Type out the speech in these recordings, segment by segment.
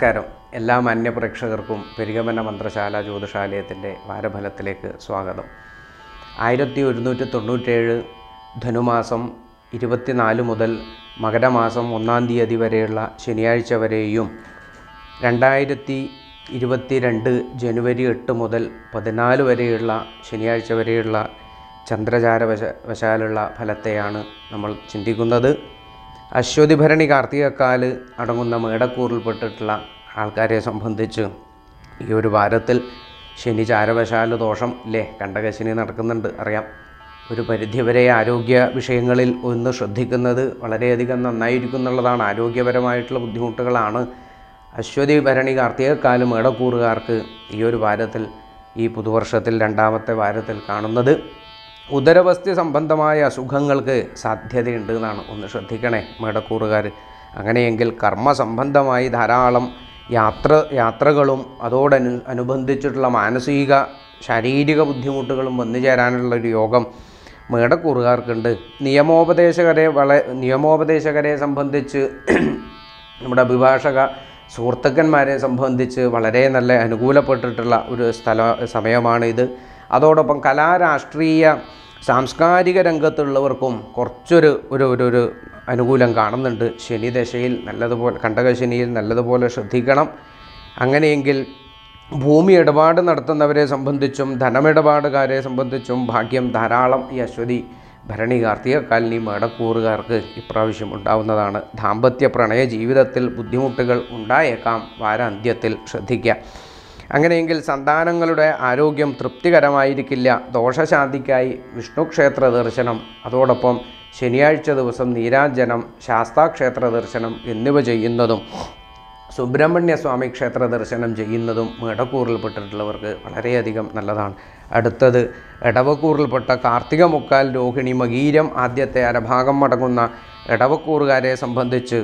നമസ്കാരം എല്ലാ മാന്യപ്രേക്ഷകർക്കും പെരിഗമന മന്ത്രശാല ജ്യോതിഷാലയത്തിൻ്റെ വാരഫലത്തിലേക്ക് സ്വാഗതം ആയിരത്തി ഒരുന്നൂറ്റി തൊണ്ണൂറ്റേഴ് ധനുമാസം ഇരുപത്തിനാല് മുതൽ മകരമാസം ഒന്നാം തീയതി വരെയുള്ള ശനിയാഴ്ച വരെയും രണ്ടായിരത്തി ഇരുപത്തിരണ്ട് ജനുവരി എട്ട് മുതൽ പതിനാല് വരെയുള്ള ശനിയാഴ്ച വരെയുള്ള ചന്ദ്രചാര വശ വശാലുള്ള ഫലത്തെയാണ് നമ്മൾ ചിന്തിക്കുന്നത് അശ്വതി ഭരണി കാർത്തികക്കാല് അടങ്ങുന്ന മേടക്കൂറിൽപ്പെട്ടിട്ടുള്ള ആൾക്കാരെ സംബന്ധിച്ച് ഈ ഒരു വാരത്തിൽ ശനി ചാരവശാല് ദോഷം ഇല്ലേ കണ്ടകശനി നടക്കുന്നുണ്ട് അറിയാം ഒരു പരിധിവരെ ആരോഗ്യ വിഷയങ്ങളിൽ ഒന്ന് ശ്രദ്ധിക്കുന്നത് വളരെയധികം നന്നായിരിക്കും എന്നുള്ളതാണ് ആരോഗ്യപരമായിട്ടുള്ള ബുദ്ധിമുട്ടുകളാണ് അശ്വതി ഭരണി കാർത്തികക്കാല് മേടക്കൂറുകാർക്ക് ഈ ഒരു വാരത്തിൽ ഈ പുതുവർഷത്തിൽ രണ്ടാമത്തെ വാരത്തിൽ കാണുന്നത് ഉദരവസ്തി സംബന്ധമായ അസുഖങ്ങൾക്ക് സാധ്യതയുണ്ട് എന്നാണ് ഒന്ന് ശ്രദ്ധിക്കണേ മേടക്കൂറുകാർ അങ്ങനെയെങ്കിൽ കർമ്മസംബന്ധമായി ധാരാളം യാത്ര യാത്രകളും അതോടനു അനുബന്ധിച്ചിട്ടുള്ള മാനസിക ശാരീരിക ബുദ്ധിമുട്ടുകളും വന്നു ചേരാനുള്ള ഒരു യോഗം മേടക്കൂറുകാർക്കുണ്ട് നിയമോപദേശകരെ വള നിയമോപദേശകരെ സംബന്ധിച്ച് നമ്മുടെ അഭിഭാഷക സുഹൃത്തുക്കന്മാരെ സംബന്ധിച്ച് വളരെ നല്ല അനുകൂലപ്പെട്ടിട്ടുള്ള ഒരു സ്ഥല സമയമാണ് ഇത് അതോടൊപ്പം കലാരാഷ്ട്രീയ സാംസ്കാരിക രംഗത്തുള്ളവർക്കും കുറച്ചൊരു ഒരു ഒരു ഒരു അനുകൂലം കാണുന്നുണ്ട് ശനി ദശയിൽ നല്ലതുപോലെ കണ്ടകശനിയിൽ നല്ലതുപോലെ ശ്രദ്ധിക്കണം അങ്ങനെയെങ്കിൽ ഭൂമി ഇടപാട് നടത്തുന്നവരെ സംബന്ധിച്ചും ധനമിടപാടുകാരെ സംബന്ധിച്ചും ഭാഗ്യം ധാരാളം ഈ അശ്വതി ഭരണി കാർത്തികക്കാലിനി മേടക്കൂറുകാർക്ക് ഇപ്രാവശ്യം ഉണ്ടാവുന്നതാണ് ദാമ്പത്യ പ്രണയ ജീവിതത്തിൽ ബുദ്ധിമുട്ടുകൾ ഉണ്ടായേക്കാം വാരാന്ത്യത്തിൽ ശ്രദ്ധിക്കുക അങ്ങനെയെങ്കിൽ സന്താനങ്ങളുടെ ആരോഗ്യം തൃപ്തികരമായിരിക്കില്ല ദോഷശാന്തിക്കായി വിഷ്ണു ക്ഷേത്ര ദർശനം അതോടൊപ്പം ശനിയാഴ്ച ദിവസം നീരാഞ്ജനം ശാസ്താക്ഷേത്ര ദർശനം എന്നിവ ചെയ്യുന്നതും സുബ്രഹ്മണ്യ സ്വാമി ക്ഷേത്ര ദർശനം ചെയ്യുന്നതും മേടക്കൂറിൽപ്പെട്ടിട്ടുള്ളവർക്ക് വളരെയധികം നല്ലതാണ് അടുത്തത് എടവക്കൂറിൽപ്പെട്ട കാർത്തിക മുക്കാൽ രോഹിണി മകീരം ആദ്യത്തെ അരഭാഗം മടങ്ങുന്ന എടവക്കൂറുകാരെ സംബന്ധിച്ച്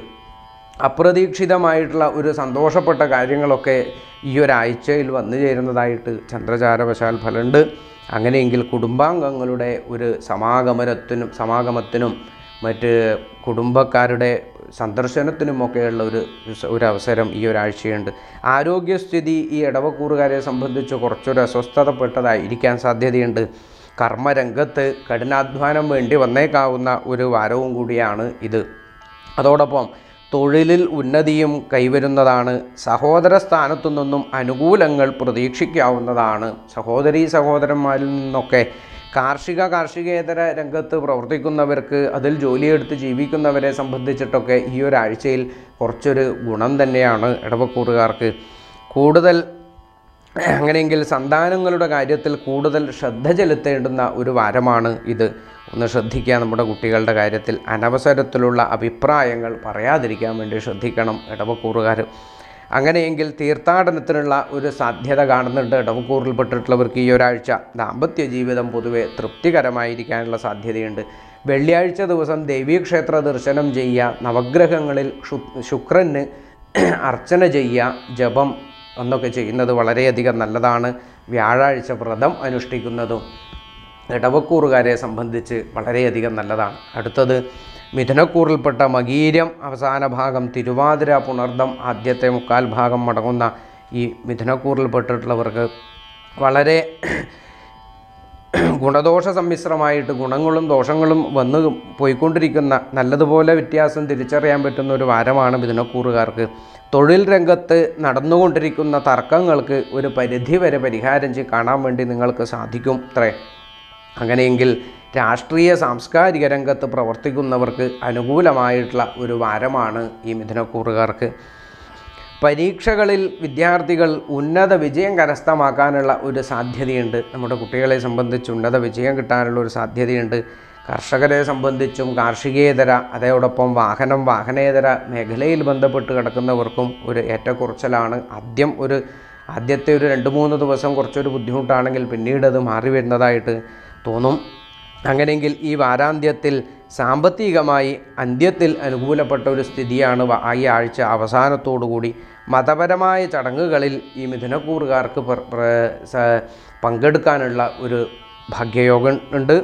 അപ്രതീക്ഷിതമായിട്ടുള്ള ഒരു സന്തോഷപ്പെട്ട കാര്യങ്ങളൊക്കെ ഈ ഒരാഴ്ചയിൽ വന്നു ചേരുന്നതായിട്ട് ചന്ദ്രചാരവശാൽ ഫലമുണ്ട് അങ്ങനെയെങ്കിൽ കുടുംബാംഗങ്ങളുടെ ഒരു സമാഗമനത്തിനും സമാഗമത്തിനും മറ്റ് കുടുംബക്കാരുടെ സന്ദർശനത്തിനുമൊക്കെയുള്ള ഒരു ഒരു അവസരം ഈ ഒരാഴ്ചയുണ്ട് ആരോഗ്യസ്ഥിതി ഈ ഇടവക്കൂറുകാരെ സംബന്ധിച്ച് കുറച്ചൊരു അസ്വസ്ഥതപ്പെട്ടതായിരിക്കാൻ സാധ്യതയുണ്ട് കർമ്മരംഗത്ത് കഠിനാധ്വാനം വേണ്ടി വന്നേക്കാവുന്ന ഒരു വാരവും കൂടിയാണ് ഇത് അതോടൊപ്പം തൊഴിലിൽ ഉന്നതിയും കൈവരുന്നതാണ് സഹോദര സ്ഥാനത്തു നിന്നും അനുകൂലങ്ങൾ പ്രതീക്ഷിക്കാവുന്നതാണ് സഹോദരീ സഹോദരന്മാരിൽ നിന്നൊക്കെ കാർഷിക കാർഷികേതര രംഗത്ത് പ്രവർത്തിക്കുന്നവർക്ക് അതിൽ ജോലിയെടുത്ത് ജീവിക്കുന്നവരെ സംബന്ധിച്ചിട്ടൊക്കെ ഈ ഒരാഴ്ചയിൽ കുറച്ചൊരു ഗുണം തന്നെയാണ് ഇടവക്കൂറുകാർക്ക് കൂടുതൽ അങ്ങനെയെങ്കിൽ സന്താനങ്ങളുടെ കാര്യത്തിൽ കൂടുതൽ ശ്രദ്ധ ചെലുത്തേണ്ടുന്ന ഒരു വാരമാണ് ഇത് ഒന്ന് ശ്രദ്ധിക്കുക നമ്മുടെ കുട്ടികളുടെ കാര്യത്തിൽ അനവസരത്തിലുള്ള അഭിപ്രായങ്ങൾ പറയാതിരിക്കാൻ വേണ്ടി ശ്രദ്ധിക്കണം ഇടവക്കൂറുകാർ അങ്ങനെയെങ്കിൽ തീർത്ഥാടനത്തിനുള്ള ഒരു സാധ്യത കാണുന്നുണ്ട് ഇടവക്കൂറിൽപ്പെട്ടിട്ടുള്ളവർക്ക് ഈ ഒരാഴ്ച ദാമ്പത്യ ജീവിതം പൊതുവെ തൃപ്തികരമായിരിക്കാനുള്ള സാധ്യതയുണ്ട് വെള്ളിയാഴ്ച ദിവസം ദേവീക്ഷേത്ര ദർശനം ചെയ്യുക നവഗ്രഹങ്ങളിൽ ശുക്രന് അർച്ചന ചെയ്യുക ജപം എന്നൊക്കെ ചെയ്യുന്നത് വളരെയധികം നല്ലതാണ് വ്യാഴാഴ്ച വ്രതം അനുഷ്ഠിക്കുന്നതും ഇടവക്കൂറുകാരെ സംബന്ധിച്ച് വളരെയധികം നല്ലതാണ് അടുത്തത് മിഥുനക്കൂറിൽപ്പെട്ട മകീരം അവസാന ഭാഗം തിരുവാതിര പുണർദം ആദ്യത്തെ മുക്കാൽ ഭാഗം മടങ്ങുന്ന ഈ മിഥുനക്കൂറിൽപ്പെട്ടിട്ടുള്ളവർക്ക് വളരെ ഗുണദോഷ സമ്മിശ്രമായിട്ട് ഗുണങ്ങളും ദോഷങ്ങളും വന്ന് പോയിക്കൊണ്ടിരിക്കുന്ന നല്ലതുപോലെ വ്യത്യാസം തിരിച്ചറിയാൻ പറ്റുന്ന ഒരു വാരമാണ് മിഥുനക്കൂറുകാർക്ക് തൊഴിൽ രംഗത്ത് നടന്നുകൊണ്ടിരിക്കുന്ന തർക്കങ്ങൾക്ക് ഒരു പരിധിവരെ പരിഹാരം ചെയ്ത് കാണാൻ വേണ്ടി നിങ്ങൾക്ക് സാധിക്കും അത്രേ അങ്ങനെയെങ്കിൽ രാഷ്ട്രീയ സാംസ്കാരിക രംഗത്ത് പ്രവർത്തിക്കുന്നവർക്ക് അനുകൂലമായിട്ടുള്ള ഒരു വാരമാണ് ഈ മിഥുനക്കൂറുകാർക്ക് പരീക്ഷകളിൽ വിദ്യാർത്ഥികൾ ഉന്നത വിജയം കരസ്ഥമാക്കാനുള്ള ഒരു സാധ്യതയുണ്ട് നമ്മുടെ കുട്ടികളെ സംബന്ധിച്ച് ഉന്നത വിജയം കിട്ടാനുള്ള ഒരു സാധ്യതയുണ്ട് കർഷകരെ സംബന്ധിച്ചും കാർഷികേതര അതോടൊപ്പം വാഹനം വാഹനേതര മേഖലയിൽ ബന്ധപ്പെട്ട് കിടക്കുന്നവർക്കും ഒരു ഏറ്റക്കുറച്ചിലാണ് ആദ്യം ഒരു ആദ്യത്തെ ഒരു രണ്ട് മൂന്ന് ദിവസം കുറച്ചൊരു ബുദ്ധിമുട്ടാണെങ്കിൽ പിന്നീട് അത് മാറി വരുന്നതായിട്ട് തോന്നും അങ്ങനെയെങ്കിൽ ഈ വാരാന്ത്യത്തിൽ സാമ്പത്തികമായി അന്ത്യത്തിൽ അനുകൂലപ്പെട്ട ഒരു സ്ഥിതിയാണ് ഈ ആഴ്ച അവസാനത്തോടുകൂടി മതപരമായ ചടങ്ങുകളിൽ ഈ മിഥുനക്കൂറുകാർക്ക് പങ്കെടുക്കാനുള്ള ഒരു ഭാഗ്യയോഗം ഉണ്ട്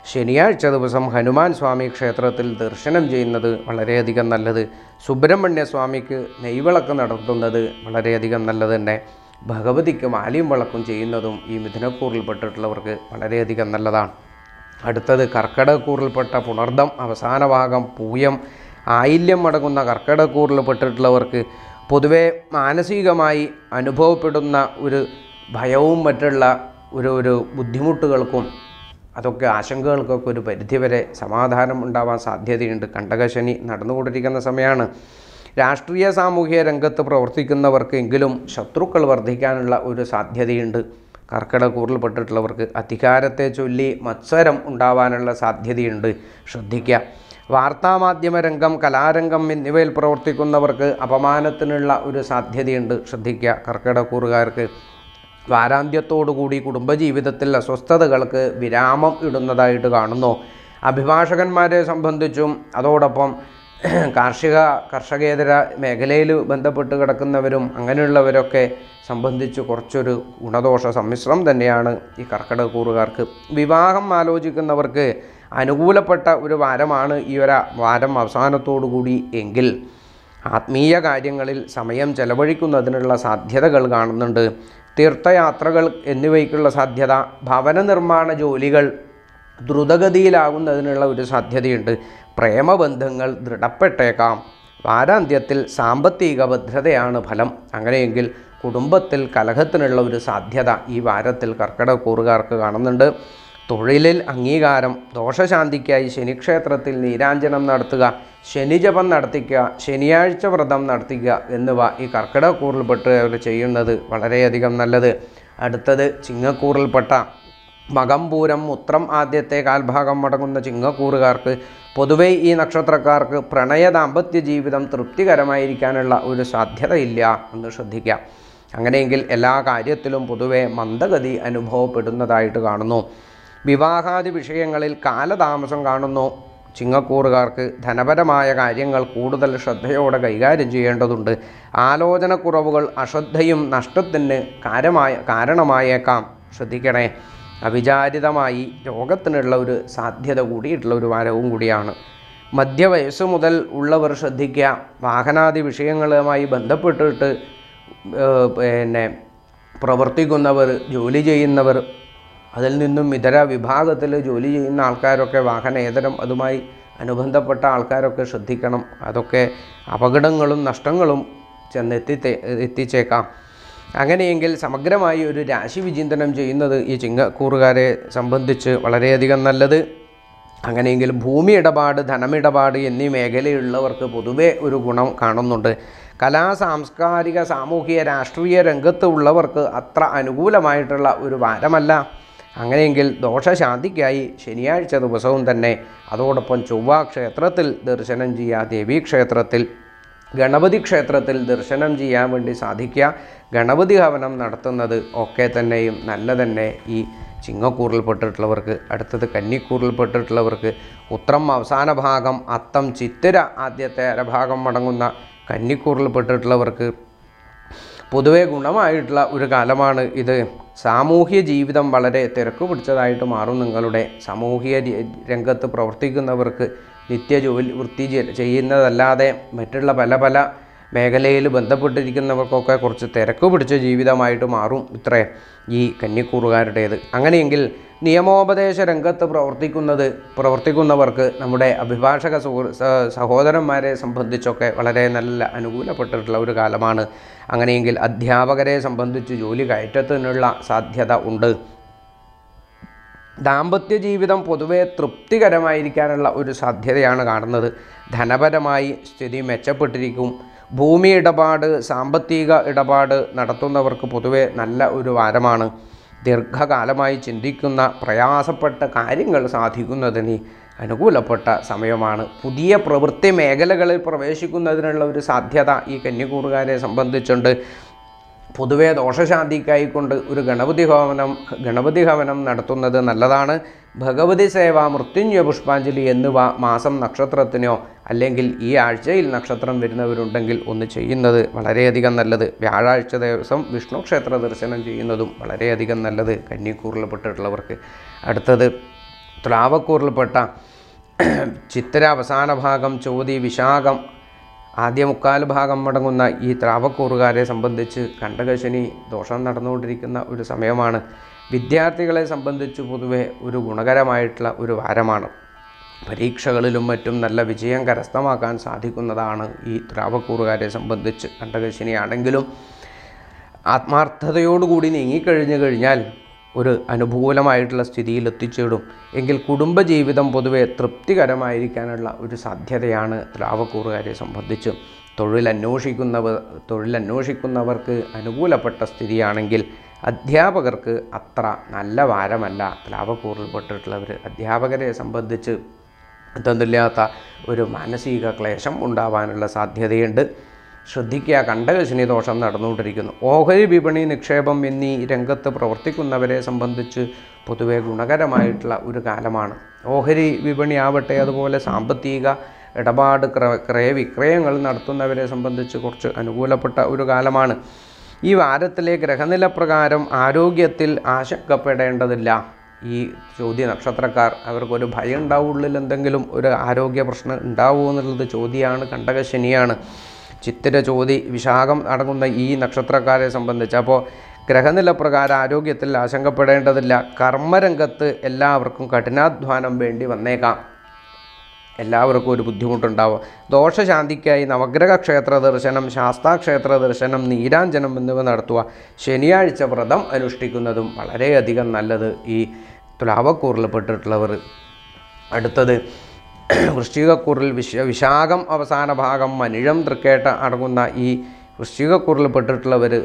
ശനിയാഴ്ച ദിവസം ഹനുമാൻ സ്വാമി ക്ഷേത്രത്തിൽ ദർശനം ചെയ്യുന്നത് വളരെയധികം നല്ലത് സുബ്രഹ്മണ്യ സ്വാമിക്ക് നെയ്വിളക്ക് നടത്തുന്നത് വളരെയധികം നല്ലത് തന്നെ ഭഗവതിക്ക് മാലിയും വിളക്കും ചെയ്യുന്നതും ഈ മിഥുനക്കൂറിൽപ്പെട്ടിട്ടുള്ളവർക്ക് വളരെയധികം നല്ലതാണ് അടുത്തത് കർക്കിടകക്കൂറിൽപ്പെട്ട പുണർദം അവസാന ഭാഗം പൂയം ആയില്യം അടങ്ങുന്ന കർക്കിടകക്കൂറിൽപ്പെട്ടിട്ടുള്ളവർക്ക് പൊതുവെ മാനസികമായി അനുഭവപ്പെടുന്ന ഒരു ഭയവും മറ്റുള്ള ഒരു ഒരു ബുദ്ധിമുട്ടുകൾക്കും അതൊക്കെ ആശങ്കകൾക്കൊക്കെ ഒരു പരിധിവരെ സമാധാനം ഉണ്ടാവാൻ സാധ്യതയുണ്ട് കണ്ടകശനി നടന്നുകൊണ്ടിരിക്കുന്ന സമയമാണ് രാഷ്ട്രീയ സാമൂഹിക രംഗത്ത് പ്രവർത്തിക്കുന്നവർക്കെങ്കിലും ശത്രുക്കൾ വർദ്ധിക്കാനുള്ള ഒരു സാധ്യതയുണ്ട് കർക്കിടകൂറിൽപ്പെട്ടിട്ടുള്ളവർക്ക് അധികാരത്തെ ചൊല്ലി മത്സരം ഉണ്ടാവാനുള്ള സാധ്യതയുണ്ട് ശ്രദ്ധിക്കുക വാർത്താമാധ്യമ രംഗം കലാരംഗം എന്നിവയിൽ പ്രവർത്തിക്കുന്നവർക്ക് അപമാനത്തിനുള്ള ഒരു സാധ്യതയുണ്ട് ശ്രദ്ധിക്കുക കർക്കിടകൂറുകാർക്ക് വാരാന്ത്യത്തോടുകൂടി കുടുംബജീവിതത്തിൽ അസ്വസ്ഥതകൾക്ക് വിരാമം ഇടുന്നതായിട്ട് കാണുന്നു അഭിഭാഷകന്മാരെ സംബന്ധിച്ചും അതോടൊപ്പം കാർഷിക കർഷകേതര മേഖലയിൽ ബന്ധപ്പെട്ട് കിടക്കുന്നവരും അങ്ങനെയുള്ളവരൊക്കെ സംബന്ധിച്ച് കുറച്ചൊരു ഗുണദോഷ സമ്മിശ്രം തന്നെയാണ് ഈ കർക്കിടകൂറുകാർക്ക് വിവാഹം ആലോചിക്കുന്നവർക്ക് അനുകൂലപ്പെട്ട ഒരു വാരമാണ് ഈ ഒരു വാരം അവസാനത്തോടു കൂടി എങ്കിൽ ആത്മീയ കാര്യങ്ങളിൽ സമയം ചെലവഴിക്കുന്നതിനുള്ള സാധ്യതകൾ കാണുന്നുണ്ട് തീർത്ഥയാത്രകൾ എന്നിവയ്ക്കുള്ള സാധ്യത ഭവന നിർമ്മാണ ജോലികൾ ദ്രുതഗതിയിലാകുന്നതിനുള്ള ഒരു സാധ്യതയുണ്ട് പ്രേമബന്ധങ്ങൾ ദൃഢപ്പെട്ടേക്കാം വാരാന്ത്യത്തിൽ സാമ്പത്തിക ഭദ്രതയാണ് ഫലം അങ്ങനെയെങ്കിൽ കുടുംബത്തിൽ കലഹത്തിനുള്ള ഒരു സാധ്യത ഈ വാരത്തിൽ കർക്കിടകൂറുകാർക്ക് കാണുന്നുണ്ട് തൊഴിലിൽ അംഗീകാരം ദോഷശാന്തിക്കായി ശനിക്ഷേത്രത്തിൽ നീരാഞ്ജനം നടത്തുക ശനിജപം നടത്തിക്കുക ശനിയാഴ്ച വ്രതം നടത്തിക്കുക എന്നിവ ഈ കർക്കിടകൂറിൽപ്പെട്ട് അവർ ചെയ്യുന്നത് വളരെയധികം നല്ലത് അടുത്തത് ചിങ്ങക്കൂറിൽപ്പെട്ട മകംപൂരം മുത്രം ആദ്യത്തെ കാൽഭാഗം അടങ്ങുന്ന ചിങ്ങക്കൂറുകാർക്ക് പൊതുവെ ഈ നക്ഷത്രക്കാർക്ക് പ്രണയ ദാമ്പത്യ ജീവിതം തൃപ്തികരമായിരിക്കാനുള്ള ഒരു സാധ്യതയില്ല എന്ന് ശ്രദ്ധിക്കുക അങ്ങനെയെങ്കിൽ എല്ലാ കാര്യത്തിലും പൊതുവെ മന്ദഗതി അനുഭവപ്പെടുന്നതായിട്ട് കാണുന്നു വിവാഹാദി വിഷയങ്ങളിൽ കാലതാമസം കാണുന്നു ചിങ്ങക്കൂറുകാർക്ക് ധനപരമായ കാര്യങ്ങൾ കൂടുതൽ ശ്രദ്ധയോടെ കൈകാര്യം ചെയ്യേണ്ടതുണ്ട് ആലോചനക്കുറവുകൾ അശ്രദ്ധയും നഷ്ടത്തിന് കാരമായ കാരണമായേക്കാം ശ്രദ്ധിക്കണേ അവിചാരിതമായി രോഗത്തിനുള്ള ഒരു സാധ്യത കൂടിയിട്ടുള്ള ഒരു വാരവും കൂടിയാണ് മധ്യവയസ്സ് മുതൽ ഉള്ളവർ ശ്രദ്ധിക്കുക വാഹനാദി വിഷയങ്ങളുമായി ബന്ധപ്പെട്ടിട്ട് ഏഹ്, പിന്നെ പ്രവർത്തിക്കുന്നവർ ജോലി ചെയ്യുന്നവർ അതിൽ നിന്നും ഇതര വിഭാഗത്തിൽ ജോലി ചെയ്യുന്ന ആൾക്കാരൊക്കെ വാഹനേതരം അതുമായി അനുബന്ധപ്പെട്ട ആൾക്കാരൊക്കെ ശ്രദ്ധിക്കണം അതൊക്കെ അപകടങ്ങളും നഷ്ടങ്ങളും ചെന്നെത്തി എത്തിച്ചേക്കാം അങ്ങനെയെങ്കിൽ സമഗ്രമായി ഒരു രാശി വിചിന്തനം ചെയ്യുന്നത് ഈ ചിങ്ങക്കൂറുകാരെ സംബന്ധിച്ച് വളരെയധികം നല്ലത് അങ്ങനെയെങ്കിൽ ഭൂമി ഇടപാട് ധനമിടപാട് എന്നീ മേഖലയുള്ളവർക്ക് പൊതുവെ ഒരു ഗുണം കാണുന്നുണ്ട് കലാ സാംസ്കാരിക സാമൂഹിക രാഷ്ട്രീയ രംഗത്ത് ഉള്ളവർക്ക് അത്ര അനുകൂലമായിട്ടുള്ള ഒരു വാരമല്ല അങ്ങനെയെങ്കിൽ ദോഷശാന്തിക്കായി ശനിയാഴ്ച ദിവസവും തന്നെ അതോടൊപ്പം ചൊവ്വ ക്ഷേത്രത്തിൽ ദർശനം ചെയ്യുക ദേവീ ക്ഷേത്രത്തിൽ ഗണപതി ക്ഷേത്രത്തിൽ ദർശനം ചെയ്യാൻ വേണ്ടി സാധിക്കുക ഗണപതി ഹവനം നടത്തുന്നത് ഒക്കെ തന്നെയും നല്ല തന്നെ ഈ ചിങ്ങക്കൂറിൽപ്പെട്ടിട്ടുള്ളവർക്ക് അടുത്തത് കന്നിക്കൂറിൽപ്പെട്ടിട്ടുള്ളവർക്ക് ഉത്രം അവസാന ഭാഗം അത്തം ചിത്തിര ആദ്യത്തെ അരഭാഗം അടങ്ങുന്ന കന്നിക്കൂറിൽപ്പെട്ടിട്ടുള്ളവർക്ക് പൊതുവെ ഗുണമായിട്ടുള്ള ഒരു കാലമാണ് ഇത് സാമൂഹ്യ ജീവിതം വളരെ തിരക്ക് പിടിച്ചതായിട്ട് മാറും നിങ്ങളുടെ സാമൂഹിക രി- രംഗത്ത് പ്രവർത്തിക്കുന്നവർക്ക് നിത്യ ജോലി വൃത്തി ചെ- ചെയ്യുന്നതല്ലാതെ മറ്റുള്ള പല പല മേഖലയിൽ ബന്ധപ്പെട്ടിരിക്കുന്നവർക്കൊക്കെ കുറച്ച് തിരക്ക് പിടിച്ച ജീവിതമായിട്ട് മാറും ഇത്രേ ഈ കന്നിക്കൂറുകാരുടേത് അങ്ങനെയെങ്കിൽ നിയമോപദേശ രംഗത്ത് പ്രവർത്തിക്കുന്നത് പ്രവർത്തിക്കുന്നവർക്ക് നമ്മുടെ അഭിഭാഷക സുഹൃ സ- സഹോദരന്മാരെ സംബന്ധിച്ചൊക്കെ വളരെ നല്ല അനുകൂലപ്പെട്ടിട്ടുള്ള ഒരു കാലമാണ് അങ്ങനെയെങ്കിൽ അധ്യാപകരെ സംബന്ധിച്ച് ജോലി കയറ്റത്തിനുള്ള സാധ്യത ഉണ്ട് ദാമ്പത്യ ജീവിതം പൊതുവെ തൃപ്തികരമായിരിക്കാനുള്ള ഒരു സാധ്യതയാണ് കാണുന്നത് ധനപരമായി സ്ഥിതി മെച്ചപ്പെട്ടിരിക്കും ഭൂമി ഇടപാട് സാമ്പത്തിക ഇടപാട് നടത്തുന്നവർക്ക് പൊതുവെ നല്ല ഒരു വാരമാണ് ദീർഘകാലമായി ചിന്തിക്കുന്ന പ്രയാസപ്പെട്ട കാര്യങ്ങൾ സാധിക്കുന്നതിന് അനുകൂലപ്പെട്ട സമയമാണ് പുതിയ പ്രവൃത്തി മേഖലകളിൽ പ്രവേശിക്കുന്നതിനുള്ള ഒരു സാധ്യത ഈ കന്യകൂറുകാരെ സംബന്ധിച്ചുണ്ട് പൊതുവേ ദോഷശാന്തിക്കായിക്കൊണ്ട് ഒരു ഗണപതി ഹവനം ഗണപതി ഹവനം നടത്തുന്നത് നല്ലതാണ് ഭഗവതി സേവ മൃത്യുഞ്ജയ പുഷ്പാഞ്ജലി എന്നിവ മാസം നക്ഷത്രത്തിനോ അല്ലെങ്കിൽ ഈ ആഴ്ചയിൽ നക്ഷത്രം വരുന്നവരുണ്ടെങ്കിൽ ഒന്ന് ചെയ്യുന്നത് വളരെയധികം നല്ലത് വ്യാഴാഴ്ച ദിവസം വിഷ്ണു ക്ഷേത്ര ദർശനം ചെയ്യുന്നതും വളരെയധികം നല്ലത് കന്നിക്കൂറിൽപ്പെട്ടിട്ടുള്ളവർക്ക് അടുത്തത് തുലാവക്കൂറിൽപ്പെട്ട ചിത്തിര അവസാന ഭാഗം ചോതി വിശാഖം ആദ്യ മുക്കാൽ ഭാഗം അടങ്ങുന്ന ഈ ത്രാവക്കൂറുകാരെ സംബന്ധിച്ച് കണ്ടകശനി ദോഷം നടന്നുകൊണ്ടിരിക്കുന്ന ഒരു സമയമാണ് വിദ്യാർത്ഥികളെ സംബന്ധിച്ച് പൊതുവെ ഒരു ഗുണകരമായിട്ടുള്ള ഒരു വാരമാണ് പരീക്ഷകളിലും മറ്റും നല്ല വിജയം കരസ്ഥമാക്കാൻ സാധിക്കുന്നതാണ് ഈ ത്രാവക്കൂറുകാരെ സംബന്ധിച്ച് കണ്ടകശനിയാണെങ്കിലും ആത്മാർത്ഥതയോടുകൂടി നീങ്ങിക്കഴിഞ്ഞു കഴിഞ്ഞാൽ ഒരു അനുകൂലമായിട്ടുള്ള സ്ഥിതിയിൽ എത്തിച്ചേടും എങ്കിൽ കുടുംബജീവിതം പൊതുവെ തൃപ്തികരമായിരിക്കാനുള്ള ഒരു സാധ്യതയാണ് ദ്രാവക്കൂറുകാരെ സംബന്ധിച്ച് തൊഴിൽ അന്വേഷിക്കുന്നവർ തൊഴിൽ അന്വേഷിക്കുന്നവർക്ക് അനുകൂലപ്പെട്ട സ്ഥിതിയാണെങ്കിൽ അധ്യാപകർക്ക് അത്ര നല്ല വാരമല്ല ദ്രാവക്കൂറിൽപ്പെട്ടിട്ടുള്ളവർ അധ്യാപകരെ സംബന്ധിച്ച് എന്തെന്നില്ലാത്ത ഒരു മാനസിക ക്ലേശം ഉണ്ടാവാനുള്ള സാധ്യതയുണ്ട് ശ്രദ്ധിക്കുക കണ്ടകശനി ദോഷം നടന്നുകൊണ്ടിരിക്കുന്നു ഓഹരി വിപണി നിക്ഷേപം എന്നീ രംഗത്ത് പ്രവർത്തിക്കുന്നവരെ സംബന്ധിച്ച് പൊതുവെ ഗുണകരമായിട്ടുള്ള ഒരു കാലമാണ് ഓഹരി വിപണി ആവട്ടെ അതുപോലെ സാമ്പത്തിക ഇടപാട് ക്ര ക്രയവിക്രയങ്ങൾ നടത്തുന്നവരെ സംബന്ധിച്ച് കുറച്ച് അനുകൂലപ്പെട്ട ഒരു കാലമാണ് ഈ വാരത്തിലെ ഗ്രഹനില പ്രകാരം ആരോഗ്യത്തിൽ ആശങ്കപ്പെടേണ്ടതില്ല ഈ ചോദ്യ നക്ഷത്രക്കാർ അവർക്കൊരു ഭയം ഉണ്ടാവും ഉള്ളിൽ എന്തെങ്കിലും ഒരു ആരോഗ്യ പ്രശ്നം ഉണ്ടാവുമോ എന്നുള്ളത് ചോദ്യമാണ് കണ്ടകശനിയാണ് ചിത്തിര ചോതി വിശാഖം അടങ്ങുന്ന ഈ നക്ഷത്രക്കാരെ സംബന്ധിച്ച് അപ്പോൾ ഗ്രഹനില പ്രകാരം ആരോഗ്യത്തിൽ ആശങ്കപ്പെടേണ്ടതില്ല കർമ്മരംഗത്ത് എല്ലാവർക്കും കഠിനാധ്വാനം വേണ്ടി വന്നേക്കാം എല്ലാവർക്കും ഒരു ബുദ്ധിമുട്ടുണ്ടാവും ദോഷശാന്തിക്കായി നവഗ്രഹ ക്ഷേത്ര ദർശനം ശാസ്താക്ഷേത്ര ദർശനം നീരാഞ്ജനം എന്നിവ നടത്തുക ശനിയാഴ്ച വ്രതം അനുഷ്ഠിക്കുന്നതും വളരെയധികം നല്ലത് ഈ തുലാവക്കൂറിൽപ്പെട്ടിട്ടുള്ളവർ അടുത്തത് വൃശ്ചികക്കൂറിൽ വിശ വിശാഖം അവസാന ഭാഗം മനിഴം തൃക്കേട്ട അടങ്ങുന്ന ഈ വൃശ്ചികക്കൂറിൽപ്പെട്ടിട്ടുള്ളവർ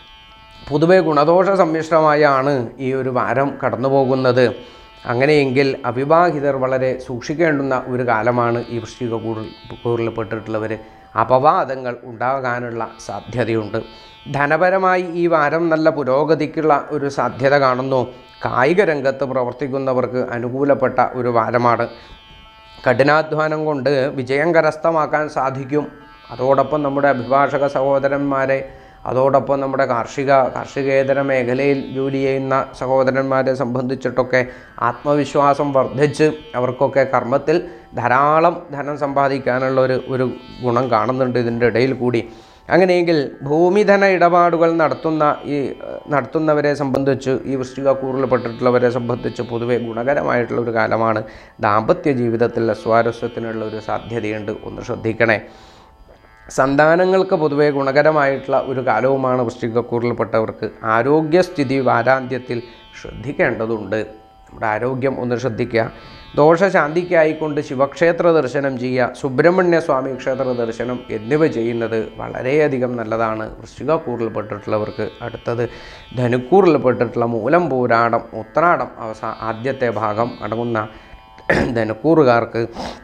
പൊതുവെ ഗുണദോഷ സമ്മിശ്രമായാണ് ഈ ഒരു വാരം കടന്നു പോകുന്നത് അങ്ങനെയെങ്കിൽ അവിവാഹിതർ വളരെ സൂക്ഷിക്കേണ്ടുന്ന ഒരു കാലമാണ് ഈ വൃശ്ചിക കൂറിൽ കൂറിൽപ്പെട്ടിട്ടുള്ളവർ അപവാദങ്ങൾ ഉണ്ടാകാനുള്ള സാധ്യതയുണ്ട് ധനപരമായി ഈ വാരം നല്ല പുരോഗതിക്കുള്ള ഒരു സാധ്യത കാണുന്നു കായിക രംഗത്ത് പ്രവർത്തിക്കുന്നവർക്ക് അനുകൂലപ്പെട്ട ഒരു വാരമാണ് കഠിനാധ്വാനം കൊണ്ട് വിജയം കരസ്ഥമാക്കാൻ സാധിക്കും അതോടൊപ്പം നമ്മുടെ അഭിഭാഷക സഹോദരന്മാരെ അതോടൊപ്പം നമ്മുടെ കാർഷിക കാർഷികേതര മേഖലയിൽ ജോലി ചെയ്യുന്ന സഹോദരന്മാരെ സംബന്ധിച്ചിട്ടൊക്കെ ആത്മവിശ്വാസം വർദ്ധിച്ച് അവർക്കൊക്കെ കർമ്മത്തിൽ ധാരാളം ധനം സമ്പാദിക്കാനുള്ള ഒരു ഒരു ഗുണം കാണുന്നുണ്ട് ഇതിൻ്റെ ഇടയിൽ കൂടി അങ്ങനെയെങ്കിൽ ഭൂമിധന ഇടപാടുകൾ നടത്തുന്ന ഈ ഏഹ്, നടത്തുന്നവരെ സംബന്ധിച്ച് ഈ വൃശ്ചികക്കൂറിൽപ്പെട്ടിട്ടുള്ളവരെ സംബന്ധിച്ച് പൊതുവെ ഗുണകരമായിട്ടുള്ള ഒരു കാലമാണ് ദാമ്പത്യ ജീവിതത്തിൽ അസ്വാരസ്യത്തിനുള്ള ഒരു സാധ്യതയുണ്ട് ഒന്ന് ശ്രദ്ധിക്കണേ സന്താനങ്ങൾക്ക് പൊതുവെ ഗുണകരമായിട്ടുള്ള ഒരു കാലവുമാണ് വൃശ്ചികക്കൂറിൽപ്പെട്ടവർക്ക് ആരോഗ്യസ്ഥിതി വാരാന്ത്യത്തിൽ ശ്രദ്ധിക്കേണ്ടതുണ്ട് നമ്മുടെ ആരോഗ്യം ഒന്ന് ശ്രദ്ധിക്കുക ദോഷശാന്തിക്കായിക്കൊണ്ട് ശിവക്ഷേത്ര ദർശനം ചെയ്യുക സുബ്രഹ്മണ്യ സ്വാമി ക്ഷേത്ര ദർശനം എന്നിവ ചെയ്യുന്നത് വളരെയധികം നല്ലതാണ് വൃശ്ചികക്കൂറിൽപ്പെട്ടിട്ടുള്ളവർക്ക് അടുത്തത് ധനുക്കൂറിൽപ്പെട്ടിട്ടുള്ള മൂലം പൂരാടം ഉത്രാടം അവസാ ആദ്യത്തെ ഭാഗം അടങ്ങുന്ന ധനുക്കൂറുകാർക്ക്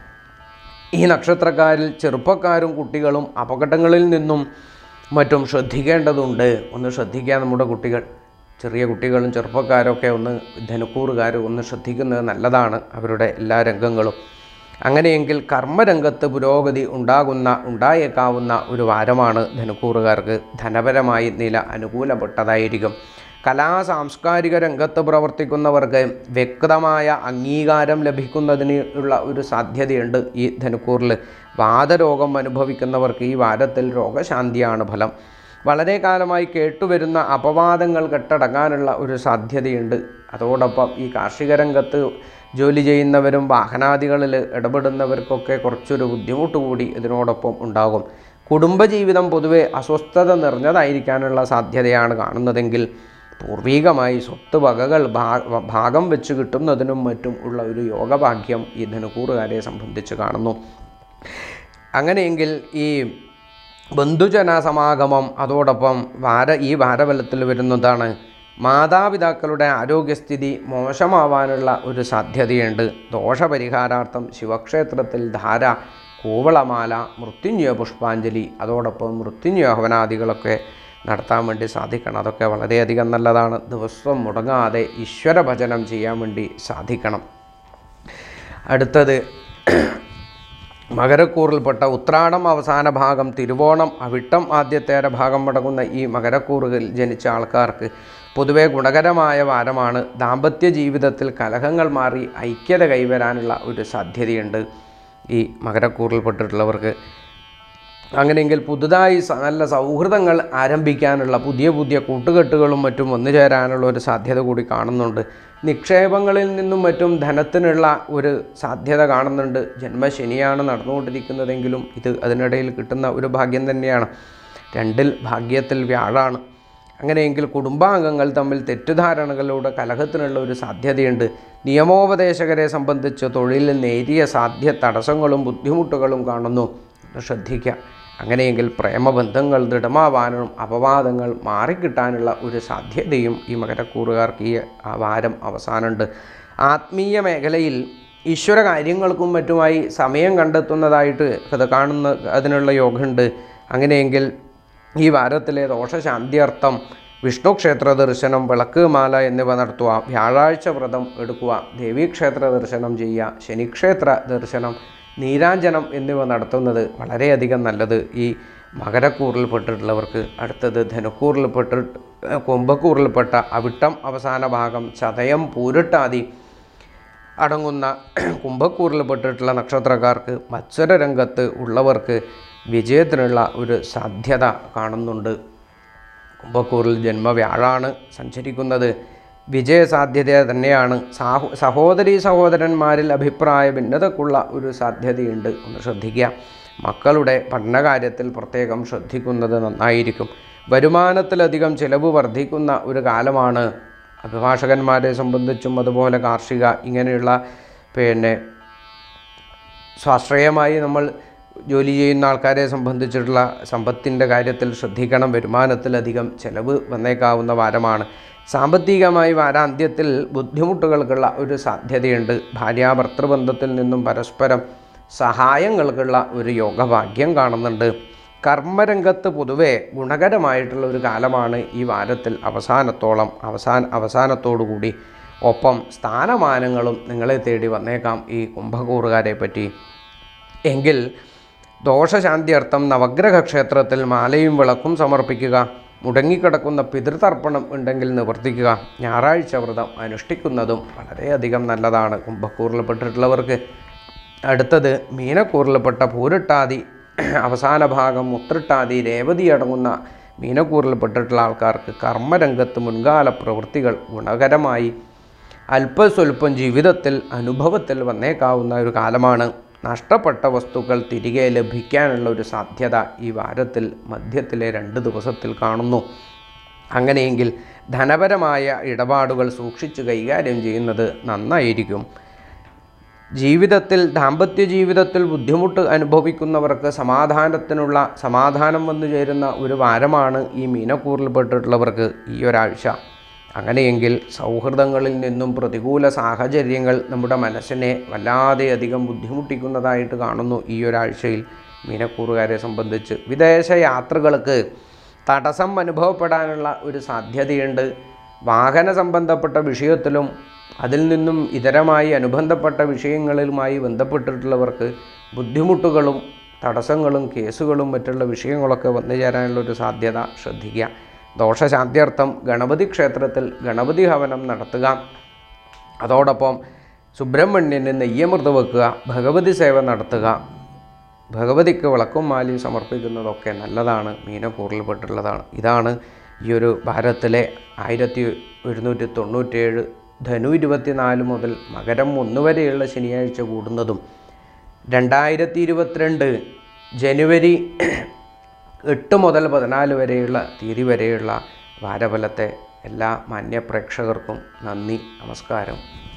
ഈ നക്ഷത്രക്കാരിൽ ചെറുപ്പക്കാരും കുട്ടികളും അപകടങ്ങളിൽ നിന്നും മറ്റും ശ്രദ്ധിക്കേണ്ടതുണ്ട് ഒന്ന് ശ്രദ്ധിക്കുക നമ്മുടെ കുട്ടികൾ ചെറിയ കുട്ടികളും ചെറുപ്പക്കാരൊക്കെ ഒന്ന് ധനുക്കൂറുകാർ ഒന്ന് ശ്രദ്ധിക്കുന്നത് നല്ലതാണ് അവരുടെ എല്ലാ രംഗങ്ങളും അങ്ങനെയെങ്കിൽ കർമ്മരംഗത്ത് പുരോഗതി ഉണ്ടാകുന്ന ഉണ്ടായേക്കാവുന്ന ഒരു വാരമാണ് ധനുക്കൂറുകാർക്ക് ധനപരമായി നില അനുകൂലപ്പെട്ടതായിരിക്കും കലാ സാംസ്കാരിക രംഗത്ത് പ്രവർത്തിക്കുന്നവർക്ക് വ്യക്തമായ അംഗീകാരം ലഭിക്കുന്നതിന് ഉള്ള ഒരു സാധ്യതയുണ്ട് ഈ ധനുക്കൂറിൽ വാതരോഗം അനുഭവിക്കുന്നവർക്ക് ഈ വാരത്തിൽ രോഗശാന്തിയാണ് ഫലം വളരെ കാലമായി കേട്ടുവരുന്ന അപവാദങ്ങൾ കെട്ടടങ്ങാനുള്ള ഒരു സാധ്യതയുണ്ട് അതോടൊപ്പം ഈ കാർഷിക രംഗത്ത് ജോലി ചെയ്യുന്നവരും വാഹനാദികളിൽ ഇടപെടുന്നവർക്കൊക്കെ കുറച്ചൊരു ബുദ്ധിമുട്ട് കൂടി ഇതിനോടൊപ്പം ഉണ്ടാകും കുടുംബജീവിതം പൊതുവെ അസ്വസ്ഥത നിറഞ്ഞതായിരിക്കാനുള്ള സാധ്യതയാണ് കാണുന്നതെങ്കിൽ പൂർവീകമായി സ്വത്ത് വകകൾ ഭാ- ഭാഗം വെച്ച് കിട്ടുന്നതിനും മറ്റും ഉള്ള ഒരു യോഗഭാഗ്യം ഈ ധനുക്കൂറുകാരെ സംബന്ധിച്ച് കാണുന്നു അങ്ങനെയെങ്കിൽ ഈ ബന്ധുജന സമാഗമം അതോടൊപ്പം വാര ഈ വാരബലത്തിൽ വരുന്നതാണ് മാതാപിതാക്കളുടെ ആരോഗ്യസ്ഥിതി മോശമാവാനുള്ള ഒരു സാധ്യതയുണ്ട് ദോഷപരിഹാരാർത്ഥം ശിവക്ഷേത്രത്തിൽ ധാര കൂവളമാല മൃത്യുഞ്ജയ പുഷ്പാഞ്ജലി അതോടൊപ്പം മൃത്യുഞ്ജയ ഹവനാദികളൊക്കെ നടത്താൻ വേണ്ടി സാധിക്കണം അതൊക്കെ വളരെയധികം നല്ലതാണ് ദിവസവും മുടങ്ങാതെ ഈശ്വര ഭജനം ചെയ്യാൻ വേണ്ടി സാധിക്കണം അടുത്തത് മകരക്കൂറിൽപ്പെട്ട ഉത്രാടം അവസാന ഭാഗം തിരുവോണം അവിട്ടം ആദ്യത്തേര ഭാഗം അടങ്ങുന്ന ഈ മകരക്കൂറുകളിൽ ജനിച്ച ആൾക്കാർക്ക് പൊതുവെ ഗുണകരമായ വാരമാണ് ദാമ്പത്യ ജീവിതത്തിൽ കലഹങ്ങൾ മാറി ഐക്യത കൈവരാനുള്ള ഒരു സാധ്യതയുണ്ട് ഈ മകരക്കൂറിൽപ്പെട്ടിട്ടുള്ളവർക്ക് അങ്ങനെയെങ്കിൽ പുതുതായി സ- നല്ല സൗഹൃദങ്ങൾ ആരംഭിക്കാനുള്ള പുതിയ പുതിയ കൂട്ടുകെട്ടുകളും മറ്റും വന്നു ചേരാനുള്ള ഒരു സാധ്യത കൂടി കാണുന്നുണ്ട് നിക്ഷേപങ്ങളിൽ നിന്നും മറ്റും ധനത്തിനുള്ള ഒരു സാധ്യത കാണുന്നുണ്ട് ജന്മശനിയാണ് നടന്നുകൊണ്ടിരിക്കുന്നതെങ്കിലും ഇത് അതിനിടയിൽ കിട്ടുന്ന ഒരു ഭാഗ്യം തന്നെയാണ് രണ്ടിൽ ഭാഗ്യത്തിൽ വ്യാഴാണ് അങ്ങനെയെങ്കിൽ കുടുംബാംഗങ്ങൾ തമ്മിൽ തെറ്റിദ്ധാരണകളിലൂടെ കലഹത്തിനുള്ള ഒരു സാധ്യതയുണ്ട് നിയമോപദേശകരെ സംബന്ധിച്ച് തൊഴിലിൽ നേരിയ സാധ്യ തടസ്സങ്ങളും ബുദ്ധിമുട്ടുകളും കാണുന്നു ഒന്ന് ശ്രദ്ധിക്കുക അങ്ങനെയെങ്കിൽ പ്രേമബന്ധങ്ങൾ ദൃഢമാവാനും അപവാദങ്ങൾ മാറിക്കിട്ടാനുള്ള ഒരു സാധ്യതയും ഈ മകരക്കൂറുകാർക്ക് ഈ ആ വാരം അവസാനമുണ്ട് ആത്മീയ മേഖലയിൽ ഈശ്വര കാര്യങ്ങൾക്കും മറ്റുമായി സമയം കണ്ടെത്തുന്നതായിട്ട് ഇത് കാണുന്ന അതിനുള്ള യോഗമുണ്ട് അങ്ങനെയെങ്കിൽ ഈ വാരത്തിലെ ദോഷശാന്തിയർത്ഥം വിഷ്ണു ക്ഷേത്ര ദർശനം വിളക്ക് മാല എന്നിവ നടത്തുക വ്യാഴാഴ്ച വ്രതം എടുക്കുക ദേവീക്ഷേത്ര ദർശനം ചെയ്യുക ശനിക്ഷേത്ര ദർശനം നീരാഞ്ജനം എന്നിവ നടത്തുന്നത് വളരെയധികം നല്ലത് ഈ മകരക്കൂറിൽപ്പെട്ടിട്ടുള്ളവർക്ക് അടുത്തത് ധനുക്കൂറിൽപ്പെട്ട് കുംഭക്കൂറിൽപ്പെട്ട അവിട്ടം അവസാന ഭാഗം ചതയം പൂരിട്ടാതി അടങ്ങുന്ന കുംഭക്കൂറിൽപ്പെട്ടിട്ടുള്ള നക്ഷത്രക്കാർക്ക് മത്സരരംഗത്ത് ഉള്ളവർക്ക് വിജയത്തിനുള്ള ഒരു സാധ്യത കാണുന്നുണ്ട് കുംഭക്കൂറിൽ ജന്മവ്യാഴാണ് സഞ്ചരിക്കുന്നത് വിജയസാധ്യത തന്നെയാണ് സാഹു സഹോദരി സഹോദരന്മാരിൽ അഭിപ്രായ ഭിന്നതക്കുള്ള ഒരു സാധ്യതയുണ്ട് ഒന്ന് ശ്രദ്ധിക്കുക മക്കളുടെ പഠനകാര്യത്തിൽ പ്രത്യേകം ശ്രദ്ധിക്കുന്നത് നന്നായിരിക്കും വരുമാനത്തിലധികം ചിലവ് വർദ്ധിക്കുന്ന ഒരു കാലമാണ് അഭിഭാഷകന്മാരെ സംബന്ധിച്ചും അതുപോലെ കാർഷിക ഇങ്ങനെയുള്ള പിന്നെ സ്വാശ്രയമായി നമ്മൾ ജോലി ചെയ്യുന്ന ആൾക്കാരെ സംബന്ധിച്ചിട്ടുള്ള സമ്പത്തിൻ്റെ കാര്യത്തിൽ ശ്രദ്ധിക്കണം വരുമാനത്തിലധികം ചെലവ് വന്നേക്കാവുന്ന വാരമാണ് സാമ്പത്തികമായി വാരാന്ത്യത്തിൽ ബുദ്ധിമുട്ടുകൾക്കുള്ള ഒരു സാധ്യതയുണ്ട് ഭാര്യാഭർത്തൃബന്ധത്തിൽ നിന്നും പരസ്പരം സഹായങ്ങൾക്കുള്ള ഒരു യോഗഭാഗ്യം കാണുന്നുണ്ട് കർമ്മരംഗത്ത് പൊതുവെ ഗുണകരമായിട്ടുള്ള ഒരു കാലമാണ് ഈ വാരത്തിൽ അവസാനത്തോളം അവസാന അവസാനത്തോടുകൂടി ഒപ്പം സ്ഥാനമാനങ്ങളും നിങ്ങളെ തേടി വന്നേക്കാം ഈ കുംഭകൂറുകാരെ പറ്റി എങ്കിൽ ദോഷശാന്തിയർത്ഥം നവഗ്രഹ ക്ഷേത്രത്തിൽ മാലയും വിളക്കും സമർപ്പിക്കുക മുടങ്ങിക്കിടക്കുന്ന പിതൃതർപ്പണം ഉണ്ടെങ്കിൽ നിവർത്തിക്കുക ഞായറാഴ്ച വ്രതം അനുഷ്ഠിക്കുന്നതും വളരെയധികം നല്ലതാണ് കുംഭക്കൂറിൽപ്പെട്ടിട്ടുള്ളവർക്ക് അടുത്തത് മീനക്കൂറിൽപ്പെട്ട പൂരിട്ടാതി അവസാന ഭാഗം മുത്രിട്ടാതി രേവതി അടങ്ങുന്ന മീനക്കൂറിൽപ്പെട്ടിട്ടുള്ള ആൾക്കാർക്ക് കർമ്മരംഗത്ത് മുൻകാല പ്രവൃത്തികൾ ഗുണകരമായി അല്പസ്വല്പം ജീവിതത്തിൽ അനുഭവത്തിൽ വന്നേക്കാവുന്ന ഒരു കാലമാണ് നഷ്ടപ്പെട്ട വസ്തുക്കൾ തിരികെ ലഭിക്കാനുള്ള ഒരു സാധ്യത ഈ വാരത്തിൽ മധ്യത്തിലെ രണ്ട് ദിവസത്തിൽ കാണുന്നു അങ്ങനെയെങ്കിൽ ധനപരമായ ഇടപാടുകൾ സൂക്ഷിച്ച് കൈകാര്യം ചെയ്യുന്നത് നന്നായിരിക്കും ജീവിതത്തിൽ ദാമ്പത്യ ജീവിതത്തിൽ ബുദ്ധിമുട്ട് അനുഭവിക്കുന്നവർക്ക് സമാധാനത്തിനുള്ള സമാധാനം വന്നു ചേരുന്ന ഒരു വാരമാണ് ഈ മീനക്കൂറിൽപ്പെട്ടിട്ടുള്ളവർക്ക് ഈ ഒരാഴ്ച അങ്ങനെയെങ്കിൽ സൗഹൃദങ്ങളിൽ നിന്നും പ്രതികൂല സാഹചര്യങ്ങൾ നമ്മുടെ മനസ്സിനെ വല്ലാതെയധികം ബുദ്ധിമുട്ടിക്കുന്നതായിട്ട് കാണുന്നു ഈ ഒരാഴ്ചയിൽ മീനക്കൂറുകാരെ സംബന്ധിച്ച് വിദേശ യാത്രകൾക്ക് തടസ്സം അനുഭവപ്പെടാനുള്ള ഒരു സാധ്യതയുണ്ട് വാഹന സംബന്ധപ്പെട്ട വിഷയത്തിലും അതിൽ നിന്നും ഇതരമായി അനുബന്ധപ്പെട്ട വിഷയങ്ങളിലുമായി ബന്ധപ്പെട്ടിട്ടുള്ളവർക്ക് ബുദ്ധിമുട്ടുകളും തടസ്സങ്ങളും കേസുകളും മറ്റുള്ള വിഷയങ്ങളൊക്കെ വന്നു ചേരാനുള്ള ഒരു സാധ്യത ശ്രദ്ധിക്കുക ദോഷശാന്തിയർത്ഥം ഗണപതി ക്ഷേത്രത്തിൽ ഗണപതി ഹവനം നടത്തുക അതോടൊപ്പം സുബ്രഹ്മണ്യന് നെയ്യമൃത് വെക്കുക ഭഗവതി സേവ നടത്തുക ഭഗവതിക്ക് വിളക്കും മാലിയും സമർപ്പിക്കുന്നതൊക്കെ നല്ലതാണ് മീനക്കൂറിൽപ്പെട്ടുള്ളതാണ് ഇതാണ് ഈ ഒരു ഭാരതത്തിലെ ആയിരത്തി ഒരുന്നൂറ്റി തൊണ്ണൂറ്റേഴ് ധനു ഇരുപത്തിനാല് മുതൽ മകരം ഒന്ന് വരെയുള്ള ശനിയാഴ്ച കൂടുന്നതും രണ്ടായിരത്തി ഇരുപത്തിരണ്ട് ജനുവരി എട്ട് മുതൽ പതിനാല് വരെയുള്ള തീയതി വരെയുള്ള വാരഫലത്തെ എല്ലാ മാന്യ പ്രേക്ഷകർക്കും നന്ദി നമസ്കാരം